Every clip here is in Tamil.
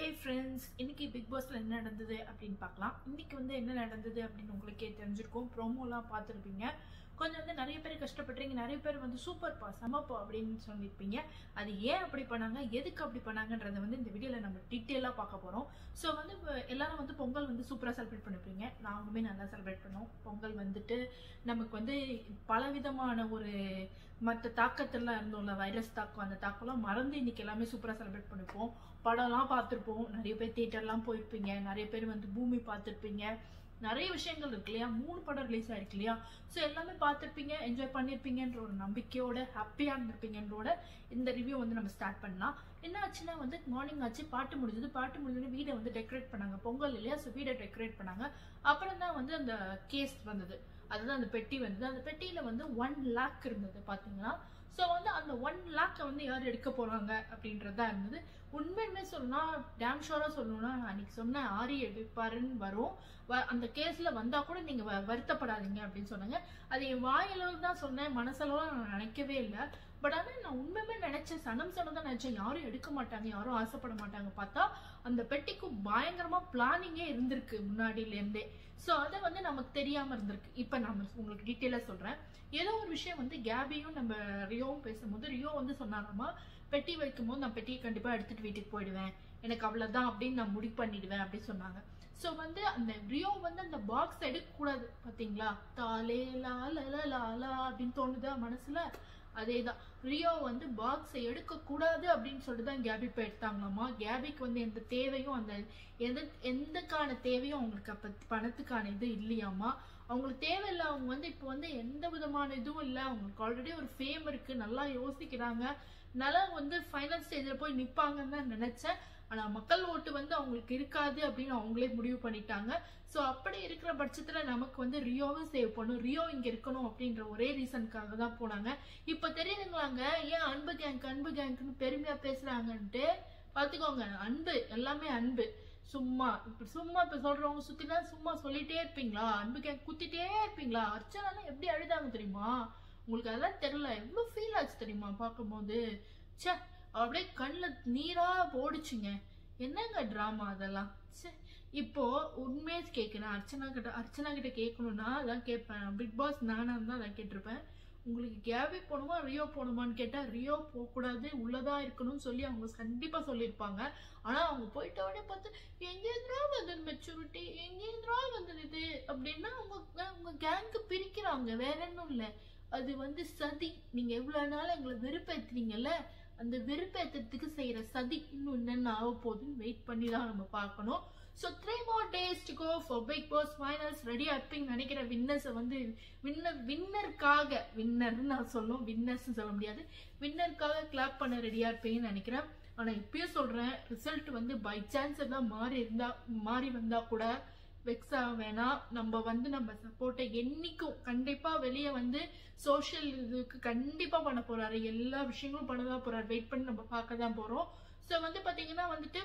ஹே ஃப்ரெண்ட்ஸ் இன்னைக்கு பிக் பாஸ்ல என்ன நடந்தது அப்படின்னு பார்க்கலாம் இன்னைக்கு வந்து என்ன நடந்தது அப்படின்னு உங்களுக்கே தெரிஞ்சிருக்கும் ப்ரோமோலாம் பார்த்துருப்பீங்க கொஞ்சம் வந்து நிறைய பேர் கஷ்டப்படுறீங்க நிறைய பேர் வந்து சூப்பர்ப்பா செமப்பா அப்படின்னு சொல்லியிருப்பீங்க அது ஏன் அப்படி பண்ணாங்க எதுக்கு அப்படி பண்ணாங்கன்றதை வந்து இந்த வீடியோவில் நம்ம டீட்டெயிலாக பார்க்க போகிறோம் ஸோ வந்து இப்ப எல்லாரும் வந்து பொங்கல் வந்து சூப்பராக செலிப்ரேட் பண்ணிருப்பீங்க நாங்களுமே நல்லா செலிப்ரேட் பண்ணோம் பொங்கல் வந்துட்டு நமக்கு வந்து பலவிதமான ஒரு மற்ற தாக்கத்தெல்லாம் இருந்தோம்ல வைரஸ் தாக்கம் அந்த தாக்கம்லாம் மறந்து இன்னைக்கு எல்லாமே சூப்பராக செலிப்ரேட் பண்ணிப்போம் படம்லாம் பார்த்துருப்போம் நிறைய பேர் தியேட்டர்லாம் போயிருப்பீங்க நிறைய பேர் வந்து பூமி பார்த்துருப்பீங்க நிறைய விஷயங்கள் இருக்கு இல்லையா மூணு படம் ரிலீஸ் ஆயிருக்கு இல்லையா ஸோ எல்லாமே பார்த்துருப்பீங்க என்ஜாய் பண்ணியிருப்பீங்கன்ற ஒரு நம்பிக்கையோட ஹாப்பியாக இருந்திருப்பீங்கன்றோட இந்த ரிவ்யூ வந்து நம்ம ஸ்டார்ட் பண்ணலாம் என்ன ஆச்சுன்னா வந்து மார்னிங் ஆச்சு பாட்டு முடிஞ்சது பாட்டு முடிஞ்சோடனே வீடை வந்து டெக்கரேட் பண்ணாங்க பொங்கல் இல்லையா ஸோ வீடை டெக்கரேட் பண்ணாங்க அப்புறம் தான் வந்து அந்த கேஸ் வந்தது அதுதான் அந்த பெட்டி வந்தது அந்த பெட்டியில வந்து ஒன் லேக் இருந்தது பாத்தீங்கன்னா ஸோ வந்து அந்த ஒன் லேக்கை வந்து யார் எடுக்க போறாங்க அப்படின்றது தான் இருந்தது உண்மையுமே சொல்லணும்னா டேம் ஷோரா சொல்லணும்னா நான் அன்னைக்கு சொன்ன ஆரி எடுப்பாருன்னு வரும் வ- அந்த கேஸ்ல வந்தா கூட நீங்க வ- வருத்தப்படாதீங்க அப்படின்னு சொன்னாங்க அது என் வாயளவு தான் சொன்னேன் மனசளவு நான் நினைக்கவே இல்லை பட் ஆனால் நான் உண்மையுமே நினைச்சேன் சனம் சனம் தான் நினைச்சேன் யாரும் எடுக்க மாட்டாங்க யாரும் ஆசைப்பட மாட்டாங்க பார்த்தா அந்த பெட்டிக்கு பயங்கரமா பிளானிங்கே இருந்திருக்கு முன்னாடியில இருந்தே ஸோ அதை வந்து நமக்கு தெரியாம இருந்திருக்கு இப்போ நான் உங்களுக்கு டீட்டெயிலாக சொல்றேன் ஏதோ ஒரு விஷயம் வந்து கேபியும் நம்ம ரியோவும் பேசும்போது ரியோ வந்து சொன்னாராமா பெட்டி வைக்கும்போது நான் பெட்டியை கண்டிப்பா எடுத்துட்டு வீட்டுக்கு போயிடுவேன் எனக்கு அவ்வளவுதான் அப்படின்னு நான் முடிவு பண்ணிடுவேன் அப்படின்னு சொன்னாங்க ஸோ வந்து அந்த ரியோ வந்து அந்த பாக்ஸ் எடுக்கக்கூடாது பாத்தீங்களா தாலே லா லா லா லா லா அப்படின்னு தோணுதா மனசுல அதேதான் ரியோ வந்து பாக்ஸை எடுக்க கூடாது அப்படின்னு சொல்லிட்டு தான் கேபி போய் எடுத்தாங்களாமா கேபிக்கு வந்து எந்த தேவையும் அந்த எந்த எந்தக்கான தேவையும் அவங்களுக்கு அப்ப பணத்துக்கான இது இல்லையாமா அவங்களுக்கு தேவையில்லை அவங்க வந்து இப்போ வந்து எந்த விதமான இதுவும் இல்லை அவங்களுக்கு ஆல்ரெடி ஒரு ஃபேம் இருக்கு நல்லா யோசிக்கிறாங்க நல்லா வந்து ஃபைனல் ஸ்டேஜில் போய் நிற்பாங்கன்னு தான் நினைச்சேன் ஆனா மக்கள் ஓட்டு வந்து அவங்களுக்கு இருக்காது அப்படின்னு அவங்களே முடிவு பண்ணிட்டாங்க ஸோ அப்படி இருக்கிற பட்சத்துல நமக்கு வந்து ரியோவும் சேவ் பண்ணும் ரியோ இங்க இருக்கணும் அப்படின்ற ஒரே ரீசனுக்காக தான் போனாங்க இப்ப தெரியுதுங்களாங்க ஏன் அன்பு கேங்க் அன்பு கேங்க்னு பெருமையா பேசுறாங்கன்ட்டு பாத்துக்கோங்க அன்பு எல்லாமே அன்பு சும்மா இப்ப சும்மா இப்ப சொல்றவங்க சுத்தினா சும்மா சொல்லிட்டே இருப்பீங்களா அன்பு கேங்க் குத்திட்டே இருப்பீங்களா அர்ச்சனா எப்படி அழுதாங்க தெரியுமா உங்களுக்கு அதெல்லாம் தெரியல எவ்வளவு ஃபீல் ஆச்சு தெரியுமா பார்க்கும்போது ச்சே அப்படியே கண்ணுல நீரா போடுச்சுங்க என்னங்க டிராமா அதெல்லாம் ச்சே இப்போ உண்மையே கேட்கிறேன் அர்ச்சனா கிட்ட அர்ச்சனா கிட்ட கேட்கணும்னா அதான் கேட்பேன் பிக் பாஸ் நானா இருந்தா அதான் கேட்டிருப்பேன் உங்களுக்கு கேபி போகணுமா ரியோ போகணுமான்னு கேட்டா ரியோ போகக்கூடாது உள்ளதா இருக்கணும்னு சொல்லி அவங்க கண்டிப்பா சொல்லியிருப்பாங்க ஆனா அவங்க போயிட்ட உடனே பார்த்து எங்கேருந்தா வந்தது மெச்சூரிட்டி எங்கேருந்தா வந்தது இது அப்படின்னா அவங்க அவங்க கேங்கு பிரிக்கிறாங்க வேற ஒன்றும் இல்லை அது வந்து சதி நீங்க எவ்வளவு நாள் எங்களை வெறுப்பேத்துறீங்கல்ல அந்த வெறுப்பேத்துறதுக்கு செய்யற சதி இன்னும் என்னென்ன ஆக போகுதுன்னு வெயிட் பண்ணி தான் நம்ம பார்க்கணும் so three more days to go for Bigg Boss finals ரெடியா இருப்பீங்க நினைக்கிற வின்னர்ஸை வந்து வின்னர் வின்னருக்காக வின்னர்னு நான் சொல்லும் வின்னர்ஸ் சொல்ல முடியாது வின்னருக்காக கிளாப் பண்ண ரெடியா இருப்பீங்கன்னு நினைக்கிறேன் ஆனா இப்பயும் சொல்றேன் ரிசல்ட் வந்து பை சான்ஸ் எல்லாம் மாறி இருந்தா மாறி வந்தா கூட வெக்ஸ் ஆக வேணாம் நம்ம வந்து நம்ம சப்போர்ட்டை என்னைக்கும் கண்டிப்பா வெளியே வந்து சோஷியல் இதுக்கு கண்டிப்பா பண்ண போறாரு எல்லா விஷயங்களும் பண்ணதான் போறாரு வெயிட் பண்ணி நம்ம பார்க்க தான் போறோம் ஸோ வந்து பாத்தீங்கன்னா வந்துட்டு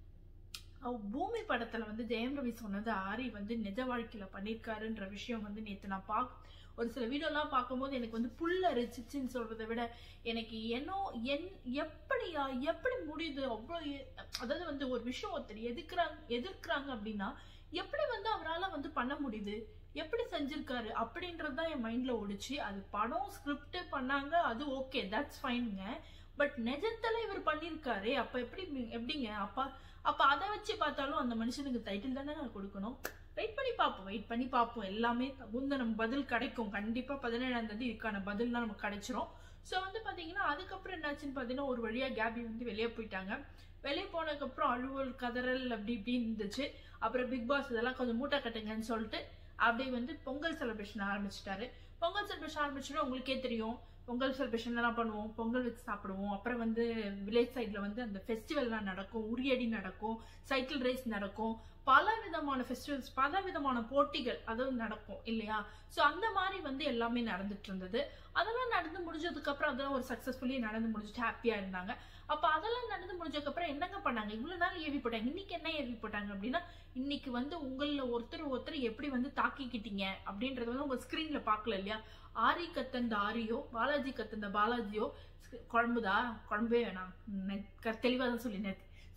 அவ- பூமி படத்துல வந்து ஜெயம் ரவி சொன்னது ஆரி வந்து நிஜ வாழ்க்கையில பண்ணிருக்காருன்ற விஷயம் வந்து நேத்து நான் பாக் ஒரு சில வீடியோலாம் பார்க்கும்போது எனக்கு வந்து புல்ல அரிச்சிச்சுன்னு சொல்றதை விட எனக்கு என்னோ என் எப்படியா எப்படி முடியுது அவ்வளோ எ- அதாவது வந்து ஒரு விஷயம் ஒருத்தர் எதிர்க்கிறாங்க எதிர்க்கிறாங்க அப்படின்னா எப்படி வந்து அவரால வந்து பண்ண முடியுது எப்படி செஞ்சிருக்காரு அப்படின்றது தான் என் மைண்ட்ல ஓடுச்சு அது படம் ஸ்கிரிப்ட் பண்ணாங்க அது ஓகே தட்ஸ் ஃபைனுங்க பட் நிஜத்துல இவர் பண்ணிருக்காரு அப்ப எப்படி எப்படிங்க அப்பா அப்ப அதை வச்சு பார்த்தாலும் அந்த மனுஷனுக்கு டைட்டில் தானே கொடுக்கணும் வெயிட் பண்ணி பார்ப்போம் வெயிட் பண்ணி பார்ப்போம் எல்லாமே தகுந்த நம்ம பதில் கிடைக்கும் கண்டிப்பா பதினேழாம் தேதி இதுக்கான பதில்லாம் நமக்கு கிடைச்சிரும் ஸோ வந்து பாத்தீங்கன்னா அதுக்கப்புறம் என்னாச்சுன்னு பாத்தீங்கன்னா ஒரு வழியா கேபி வந்து வெளியே போயிட்டாங்க வெளியே போனதுக்கப்புறம் அழுவல் கதறல் அப்படி இப்படி இருந்துச்சு அப்புறம் பிக் பாஸ் இதெல்லாம் கொஞ்சம் மூட்டை கட்டுங்கன்னு சொல்லிட்டு அப்படியே வந்து பொங்கல் செலிப்ரேஷன் ஆரம்பிச்சிட்டாரு பொங்கல் செலிப்ரேஷன் ஆரம்பிச்சோன்னா உங்களுக்கே தெரியும் பொங்கல் செலிப்ரேஷன் எல்லாம் பண்ணுவோம் பொங்கல் வச்சு சாப்பிடுவோம் அப்புறம் வந்து வில்லேஜ் சைட்ல வந்து அந்த ஃபெஸ்டிவல்லாம் நடக்கும் உரியடி நடக்கும் சைக்கிள் ரேஸ் நடக்கும் பல விதமான ஃபெஸ்டிவல்ஸ் பல விதமான போட்டிகள் அதுவும் நடக்கும் இல்லையா ஸோ அந்த மாதிரி வந்து எல்லாமே நடந்துட்டு இருந்தது அதெல்லாம் நடந்து முடிஞ்சதுக்கு அப்புறம் அதெல்லாம் ஒரு சக்சஸ்ஃபுல்லி நடந்து முடிஞ்சுட்டு ஹாப்பியா இருந்தாங்க அப்ப அதெல்லாம் நடந்து முடிஞ்சதுக்கு அப்புறம் என்னங்க பண்ணாங்க இவ்வளவு நாள் ஏவி போட்டாங்க இன்னைக்கு என்ன ஏவி போட்டாங்க அப்படின்னா இன்னைக்கு வந்து உங்கள ஒருத்தர் ஒருத்தர் எப்படி வந்து தாக்கிக்கிட்டீங்க அப்படின்றத வந்து உங்க ஸ்கிரீன்ல பார்க்கல இல்லையா ஆரி கத்தந்த ஆரியோ பாலாஜி கத்தந்த பாலாஜியோ குழம்புதா குழம்பே வேணாம் தெளிவாக தான் சொல்லி நேத்து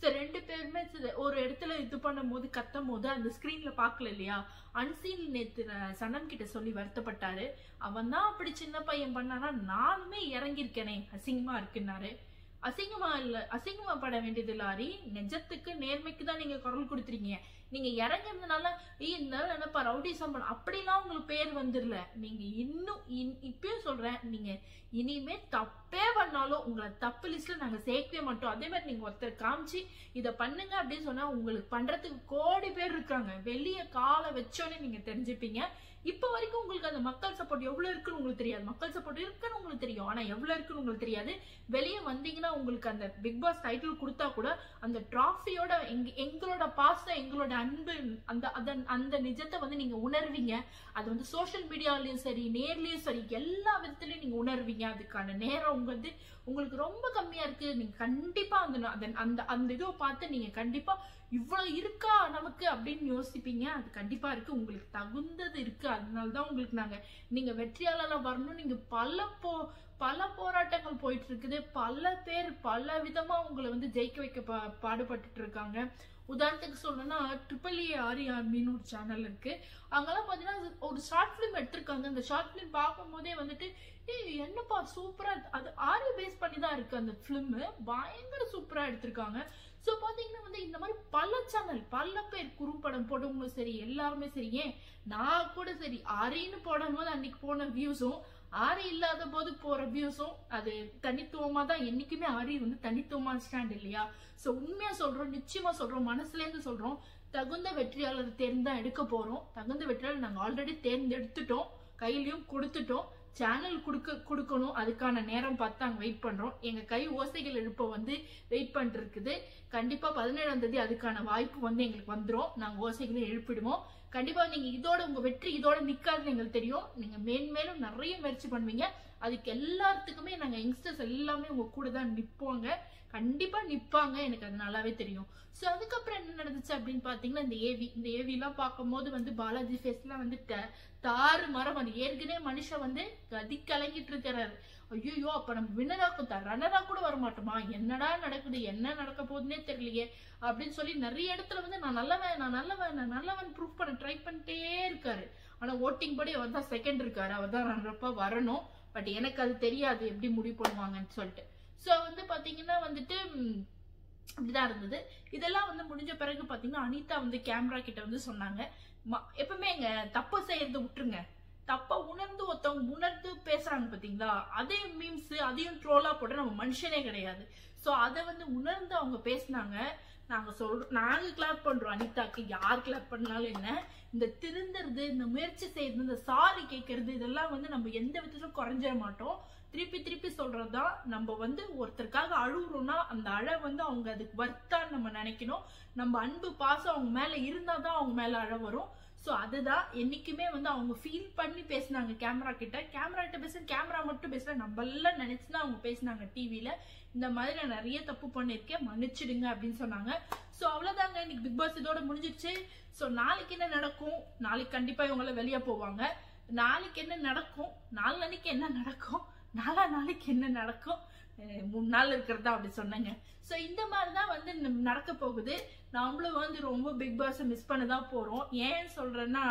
ஸோ ரெண்டு பேருமே ச- ஒரு இடத்துல இது பண்ணும் போது கத்தும் போது அந்த ஸ்க்ரீன்ல பார்க்கல இல்லையா அன்சீன் நேத்து அஹ், சனம் கிட்ட சொல்லி வருத்தப்பட்டாரு அவன் தான் அப்படி சின்ன பையன் பண்ணானா நானுமே இறங்கியிருக்கேனே அசிங்கமா இருக்குன்னாரு அசிங்கமா இல்ல அசிங்கமா பட வேண்டியது லாரி நிஜத்துக்கு நேர்மைக்கு தான் நீங்க குரல் கொடுத்துருக்கீங்க நீங்க இறங்குறதுனால ஏய் இருந்தாலும் என்னப்பா ரவுடிசம் பண்ண அப்படிலாம் உங்களுக்கு பேர் வந்துடல நீங்க இன்னும் இன்- இப்பயும் சொல்றேன் நீங்க இனிமே தப்பே பண்ணாலும் உங்களை தப்பு லிஸ்ட்ல நாங்க சேர்க்கவே மாட்டோம் அதே மாதிரி நீங்க ஒருத்தர் காமிச்சு இத பண்ணுங்க அப்படின்னு சொன்னா உங்களுக்கு பண்றதுக்கு கோடி பேர் இருக்காங்க வெளிய காலை வச்சோன்னே நீங்க தெரிஞ்சுப்பீங்க இப்ப வரைக்கும் உங்களுக்கு அந்த மக்கள் சப்போர்ட் எவ்வளவு இருக்குன்னு உங்களுக்கு தெரியாது மக்கள் சப்போர்ட் இருக்குன்னு உங்களுக்கு தெரியும் ஆனா எவ்வளவு இருக்குன்னு உங்களுக்கு தெரியாது வெளியே வந்தீங்கன்னா உங்களுக்கு அந்த பிக் பாஸ் டைட்டில் கொடுத்தா கூட அந்த டிராஃபியோட எங்க எங்களோட பாசம் எங்களோட அன்பு அந்த அதன் அந்த நிஜத்தை வந்து நீங்க உணர்வீங்க அது வந்து சோஷியல் மீடியாலயும் சரி நேர்லயும் சரி எல்லா விதத்துலயும் நீங்க உணர்வீங்க அதுக்கான நேரம் உங்க வந்து உங்களுக்கு ரொம்ப கம்மியா இருக்கு நீங்க கண்டிப்பா அந்த அந்த- அந்த அந்த இதுவை பார்த்து நீங்க கண்டிப்பா இவ்வளவு இருக்கா நமக்கு அப்படின்னு யோசிப்பீங்க அது கண்டிப்பா இருக்கு உங்களுக்கு தகுந்தது இருக்கு அதனாலதான் உங்களுக்கு நாங்க நீங்க வெற்றியாளரா வரணும் நீங்க பல போ பல போராட்டங்கள் போயிட்டு இருக்குது பல பேர் பல விதமா உங்களை வந்து ஜெயிக்க வைக்க பா பாடுபட்டுட்டு இருக்காங்க உதாரணத்துக்கு சொல்லணும்னா ட்ரிபிள் ஏ ஆரி ஆர்மின்னு ஒரு சேனல் இருக்கு அங்கெல்லாம் பாத்தீங்கன்னா ஒரு ஷார்ட் ஃபிலிம் எடுத்திருக்காங்க அந்த ஷார்ட் ஃபிலிம் பார்க்கும் போதே வந்துட்டு ஏய் என்னப்பா சூப்பரா அது ஆரி பேஸ் பண்ணி தான் இருக்கு அந்த ஃபிலிம் பயங்கர சூப்பரா எடுத்திருக்காங்க ஸோ பாத்தீங்கன்னா வந்து இந்த மாதிரி பல சேனல் பல பேர் குறும்படம் போடுறவங்களும் சரி எல்லாருமே சரி ஏன் நான் கூட சரி ஆரின்னு போடும் போது அன்னைக்கு போன வியூஸும் ஆரி இல்லாத போது போற வியூஸும் அது தனித்துவமா தான் என்னைக்குமே ஆரி வந்து தனித்துவமான ஸ்டாண்ட் இல்லையா சோ உண்மையா சொல்றோம் நிச்சயமா சொல்றோம் மனசுல இருந்து சொல்றோம் தகுந்த வெற்றியாளர் தேர்ந்தா எடுக்க போறோம் தகுந்த வெற்றியாளர் நாங்க ஆல்ரெடி தேர்ந்தெடுத்துட்டோம் கையிலயும் கொடுத்துட்டோம் சேனல் கொடுக்க கொடுக்கணும் அதுக்கான நேரம் பார்த்து நாங்க வெயிட் பண்றோம் எங்க கை ஓசைகள் எழுப்ப வந்து வெயிட் பண்ணிட்டு இருக்குது கண்டிப்பா பதினேழாம் தேதி அதுக்கான வாய்ப்பு வந்து எங்களுக்கு வந்துரும் நாங்க ஓசைகளை எழுப்பிடுவோம் கண்டிப்பா நீங்க இதோட உங்க வெற்றி இதோட நிக்காதுன்னு எங்களுக்கு தெரியும் நீங்க மேன்மேலும் நிறைய முயற்சி பண்ணுவீங்க அதுக்கு எல்லாத்துக்குமே நாங்க யங்ஸ்டர்ஸ் எல்லாமே உங்க கூட தான் நிப்போங்க கண்டிப்பா நிப்பாங்க எனக்கு அது நல்லாவே தெரியும் சோ அதுக்கப்புறம் என்ன நடந்துச்சு அப்படின்னு பாத்தீங்கன்னா இந்த ஏவி இந்த ஏவி எல்லாம் பார்க்கும்போது வந்து பாலாஜி ஃபேஸ்லாம் வந்து ட- தாறு மரம் அது ஏற்கனவே மனுஷன் வந்து கதி கலங்கிட்டு இருக்கிறாரு ஐயோ அப்ப நம்ம வின்னராக்கும் ரன்னரா கூட வர மாட்டோமா என்னடா நடக்குது என்ன நடக்க போகுதுன்னே தெரியலையே அப்படின்னு சொல்லி நிறைய இடத்துல வந்து நான் நல்லவன் நான் நல்லவன் நான் நல்லவன் ப்ரூவ் பண்ண ட்ரை பண்ணிட்டே இருக்காரு ஆனா ஓட்டிங் படி அவர் தான் செகண்ட் இருக்காரு அவர் தான் ரன்னரப்பா வரணும் பட் எனக்கு அது தெரியாது எப்படி முடிவு பண்ணுவாங்கன்னு சொல்லிட்டு சோ வந்து பாத்தீங்கன்னா வந்துட்டு ம், இப்படிதான் இருந்தது இதெல்லாம் வந்து முடிஞ்ச பிறகு பாத்தீங்கன்னா அனிதா வந்து கேமரா கிட்ட வந்து சொன்னாங்க ம- எப்பவுமே எங்க தப்பு செய்யறத விட்டுருங்க தப்ப உணர்ந்து ஒருத்தவங்க உணர்ந்து பேசுறாங்க பாத்தீங்களா அதையும் மீம்ஸ் அதையும் ட்ரோலா போட நம்ம மனுஷனே கிடையாது சோ அதை வந்து உணர்ந்து அவங்க பேசினாங்க நாங்க சொல்றோம் நாங்க கிளாப் பண்றோம் அனிதாக்கு யார் கிளாப் பண்ணாலும் என்ன இந்த திருந்துறது இந்த முயற்சி செய்யறது இந்த சாரி கேட்கறது இதெல்லாம் வந்து நம்ம எந்த விதத்திலும் குறைஞ்சிட மாட்டோம் திருப்பி திருப்பி சொல்றதுதான் நம்ம வந்து ஒருத்தருக்காக அழுகுறோம்னா அந்த அழ வந்து அவங்க அதுக்கு வர்த்தான்னு நம்ம நினைக்கணும் நம்ம அன்பு பாசம் அவங்க மேல இருந்தாதான் அவங்க மேல அழ வரும் சோ அதுதான் என்னைக்குமே வந்து அவங்க ஃபீல் பண்ணி பேசினாங்க கேமரா கிட்ட கேமரா கிட்ட பேச கேமரா மட்டும் பேசல நம்ம எல்லாம் நினைச்சுதான் அவங்க பேசினாங்க டிவில இந்த மாதிரி நான் நிறைய தப்பு பண்ணிருக்கேன் மன்னிச்சிடுங்க அப்படின்னு சொன்னாங்க சோ அவ்வளவுதாங்க இன்னைக்கு பிக் பாஸ் இதோட முடிஞ்சிருச்சு சோ நாளைக்கு என்ன நடக்கும் நாளைக்கு கண்டிப்பா இவங்க வெளியே போவாங்க நாளைக்கு என்ன நடக்கும் நாளைக்கு என்ன நடக்கும் நாளா நாளைக்கு என்ன நடக்கும் அஹ் மூணு நாள் இருக்கிறதா அப்படி சொன்னேங்க சோ இந்த மாதிரி தான் வந்து நம்- நடக்க போகுது நாமளும் வந்து ரொம்ப பிக் பாஸை மிஸ் பண்ண தான் போறோம் ஏன் சொல்றேன்னா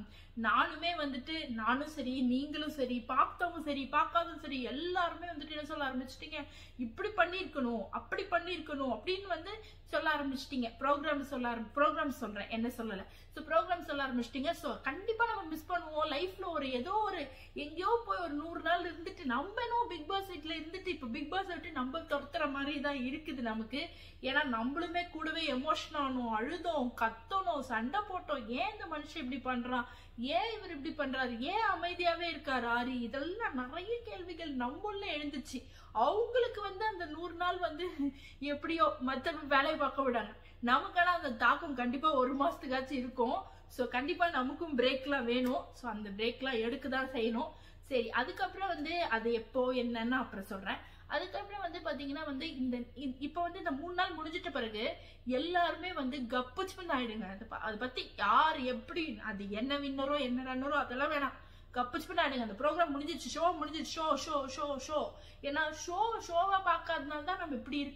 நானுமே வந்துட்டு நானும் சரி நீங்களும் சரி பார்த்தவங்க சரி பார்க்காதவங்க சரி எல்லாருமே வந்துட்டு என்ன சொல்ல ஆரம்பிச்சிட்டீங்க இப்படி பண்ணியிருக்கணும் அப்படி பண்ணியிருக்கணும் அப்படின்னு வந்து சொல்ல ஆரம்பிச்சிட்டீங்க ப்ரோக்ராம் சொல்ல ஆரம்பி ப்ரோக்ராம் சொல்றேன் என்ன சொல்லல ஸோ ப்ரோக்ராம் சொல்ல ஆரம்பிச்சிட்டீங்க ஸோ கண்டிப்பா நம்ம மிஸ் பண்ணுவோம் லைஃப்ல ஒரு ஏதோ ஒரு எங்கேயோ போய் ஒரு நூறு நாள் இருந்துட்டு நம்ம என்னவோ பிக் பாஸ் வீட்ல இருந்துட்டு இப்போ பிக் பாஸ் விட்டு நம்ம துரத்துற மாதிரி தான் இருக்குது நமக்கு ஏன்னா நம்மளுமே கூடவே எமோஷன் ஆனோம் அழுதோம் கத்தணும் சண்டை போட்டோம் ஏன் இந்த மனுஷன் இப்படி பண்றான் ஏன் இவர் இப்படி பண்றாரு ஏன் அமைதியாவே இருக்காரு ஆரி இதெல்லாம் நிறைய கேள்விகள் நம்மள எழுந்துச்சு அவங்களுக்கு வந்து அந்த நூறு நாள் வந்து எப்படியோ மத்த வேலையை பார்க்க விடாங்க நமக்கான அந்த தாக்கம் கண்டிப்பா ஒரு மாசத்துக்காச்சும் இருக்கும் ஸோ கண்டிப்பா நமக்கும் பிரேக்லாம் வேணும் ஸோ அந்த பிரேக்லாம் எடுக்க தான் செய்யணும் சரி அதுக்கப்புறம் வந்து அது எப்போ என்னன்னு அப்புறம் சொல்றேன் அதுக்கப்புறம் வந்து பாத்தீங்கன்னா வந்து இந்த இ- இப்ப வந்து இந்த மூணு நாள் முடிஞ்சிட்ட பிறகு எல்லாருமே வந்து கப்புச்சுன்னு ஆயிடுங்க அதை ப- அதை பத்தி யார் எப்படி அது என்ன வின்னரோ என்ன ரன்னரோ அதெல்லாம் வேணாம் கப்புச்சுன்னு ஆயிடுங்க அந்த ப்ரோக்ராம் முடிஞ்சிச்சு ஷோ முடிஞ்சிச்சு ஷோ ஷோ ஷோ ஷோ ஏன்னா ஷோ ஷோவா பார்க்காதனால தான் நம்ம இப்படி இருக்கோம்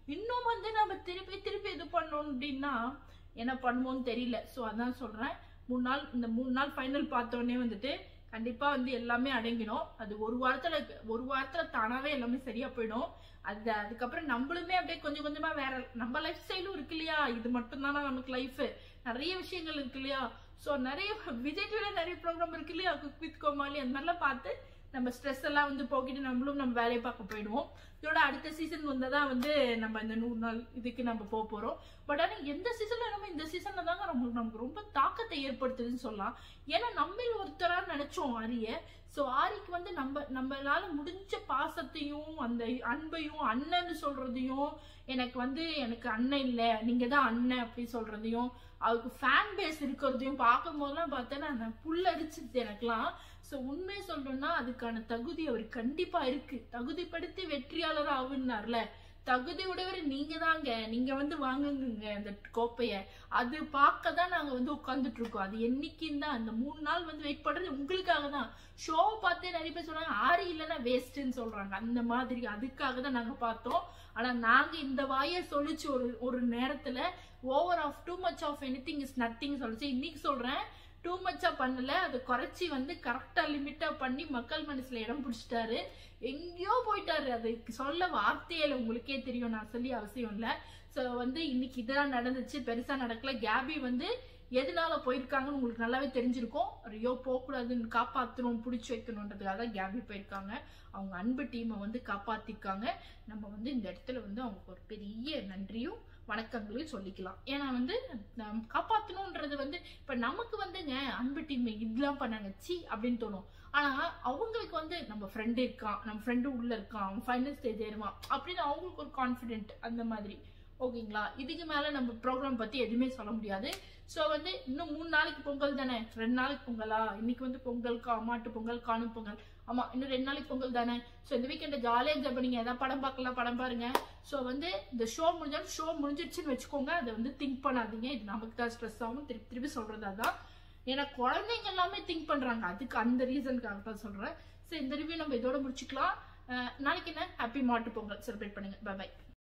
இன்னும் வந்து நம்ம திருப்பி திருப்பி இது பண்ணோம் அப்படின்னா என்ன பண்ணுவோம்னு தெரியல ஸோ அதான் சொல்றேன் மூணு நாள் இந்த மூணு நாள் ஃபைனல் பார்த்தோன்னே வந்துட்டு கண்டிப்பா வந்து எல்லாமே அடங்கிடும் அது ஒரு வாரத்துல ஒரு வாரத்துல தானாவே எல்லாமே சரியா போயிடும் அது அதுக்கப்புறம் நம்மளுமே அப்படியே கொஞ்சம் கொஞ்சமா வேற நம்ம லைஃப் ஸ்டைலும் இருக்கு இல்லையா இது மட்டும் தானே நமக்கு லைஃப் நிறைய விஷயங்கள் இருக்கு இல்லையா ஸோ நிறைய விஜய் டிவில நிறைய ப்ரோக்ராம் இருக்கு இல்லையா குக் வித் கோமாளி அந்த மாதிரிலாம் பார்த்து நம்ம ஸ்ட்ரெஸ் எல்லாம் வந்து போக்கிட்டு நம்மளும் நம்ம வேலையை பார்க்க போயிடுவோம் இதோட அடுத்த சீசன் வந்ததான் வந்து நம்ம இந்த நூறு நாள் இதுக்கு நம்ம போக போறோம் பட் ஆனா எந்த சீசன்ல நம்ம இந்த சீசன்ல தாங்க நமக்கு நமக்கு ரொம்ப தாக்கத்தை ஏற்படுத்துதுன்னு சொல்லலாம் ஏன்னா நம்ம ஒருத்தரா நினைச்சோம் ஆரிய ஸோ ஆரிக்கு வந்து நம்ம நம்மளால முடிஞ்ச பாசத்தையும் அந்த அன்பையும் அண்ணன்னு சொல்றதையும் எனக்கு வந்து எனக்கு அண்ணன் இல்லை நீங்க தான் அண்ணன் அப்படி சொல்றதையும் அவருக்கு ஃபேன் பேஸ் இருக்கிறதையும் பார்க்கும் போதெல்லாம் பார்த்தேன்னா நான் புல்லரிச்சிது எனக்குலாம் ஸோ உண்மையை சொல்லணும்னா அதுக்கான தகுதி அவர் கண்டிப்பா இருக்கு தகுதிப்படுத்தி வெற்றியாளர் ஆகுனார்ல தகுதி உடையவர் நீங்க தாங்க நீங்க வந்து வாங்குங்க அந்த கோப்பைய அது பார்க்க தான் நாங்க வந்து உட்கார்ந்துட்டு இருக்கோம் அது என்னைக்குன்னு தான் அந்த மூணு நாள் வந்து வெயிட் பண்றது உங்களுக்காக தான் ஷோவை பார்த்தே நிறைய பேர் சொல்றாங்க ஆரி இல்லைன்னா வேஸ்ட்ன்னு சொல்றாங்க அந்த மாதிரி அதுக்காக தான் நாங்க பார்த்தோம் ஆனா நாங்க இந்த வாயை சொல்லிச்சு ஒரு ஒரு நேரத்துல over of too much of anything is nothing சொல்லிச்சு இன்னைக்கு சொல்றேன் டூ மச்சா பண்ணல அதை குறைச்சி வந்து கரெக்டா லிமிட்டா பண்ணி மக்கள் மனசுல இடம் பிடிச்சிட்டாரு எங்கேயோ போயிட்டாரு அது சொல்ல வார்த்தையில உங்களுக்கே தெரியும் நான் சொல்லி அவசியம் இல்லை ஸோ வந்து இன்னைக்கு இதெல்லாம் நடந்துச்சு பெருசா நடக்கல கேபி வந்து எதனால போயிருக்காங்கன்னு உங்களுக்கு நல்லாவே தெரிஞ்சிருக்கும் ஐயோ போகக்கூடாதுன்னு காப்பாற்றணும் பிடிச்சி வைக்கணுன்றதுக்காக தான் கேபி போயிருக்காங்க அவங்க அன்பு டீமை வந்து காப்பாத்திருக்காங்க நம்ம வந்து இந்த இடத்துல வந்து அவங்களுக்கு ஒரு பெரிய நன்றியும் வணக்கங்களையும் சொல்லிக்கலாம் ஏன்னா வந்து நம் காப்பாற்றணுன்றது வந்து இப்போ நமக்கு வந்துங்க அன்பு டீம் இதெல்லாம் பண்ணாங்க சி அப்படின்னு தோணும் ஆனா அவங்களுக்கு வந்து நம்ம ஃப்ரெண்டு இருக்கான் நம்ம ஃப்ரெண்டு உள்ள இருக்கான் அவன் ஃபைனல் ஸ்டேஜ் ஏறுவான் அப்படின்னு அவங்களுக்கு ஒரு கான்ஃபிடென்ட் அந்த மாதிரி ஓகேங்களா இதுக்கு மேல நம்ம ப்ரோக்ராம் பத்தி எதுவுமே சொல்ல முடியாது ஸோ வந்து இன்னும் மூணு நாளைக்கு பொங்கல் தானே ரெண்டு நாளைக்கு பொங்கலா இன்னைக்கு வந்து பொங்கல் கா மாட்டு பொங்கல் காணும் பொங்கல் ஆமா இன்னும் ரெண்டு நாளைக்கு பொங்கல் தானே ஸோ இந்த வீக்கெண்ட் ஜாலியாக என்ஜாய் பண்ணீங்க ஏதாவது படம் பார்க்கலாம் படம் பாருங்க ஸோ வந்து இந்த ஷோ முடிஞ்சாலும் ஷோ முடிஞ்சிருச்சுன்னு வச்சுக்கோங்க அதை வந்து திங்க் பண்ணாதீங்க இது நமக்கு தான் ஸ்ட்ரெஸ் ஆகும் திருப்பி திருப்பி சொல்றது அதான் ஏன்னா குழந்தைங்க எல்லாமே திங்க் பண்றாங்க அதுக்கு அந்த ரீசனுக்காக தான் சொல்றேன் ஸோ இந்த ரிவ்யூ நம்ம இதோட முடிச்சுக்கலாம் அஹ் நாளைக்கு என்ன ஹாப்பி மாட்டு பொங்கல் செலிப்ரேட் பண்ணுங்க பை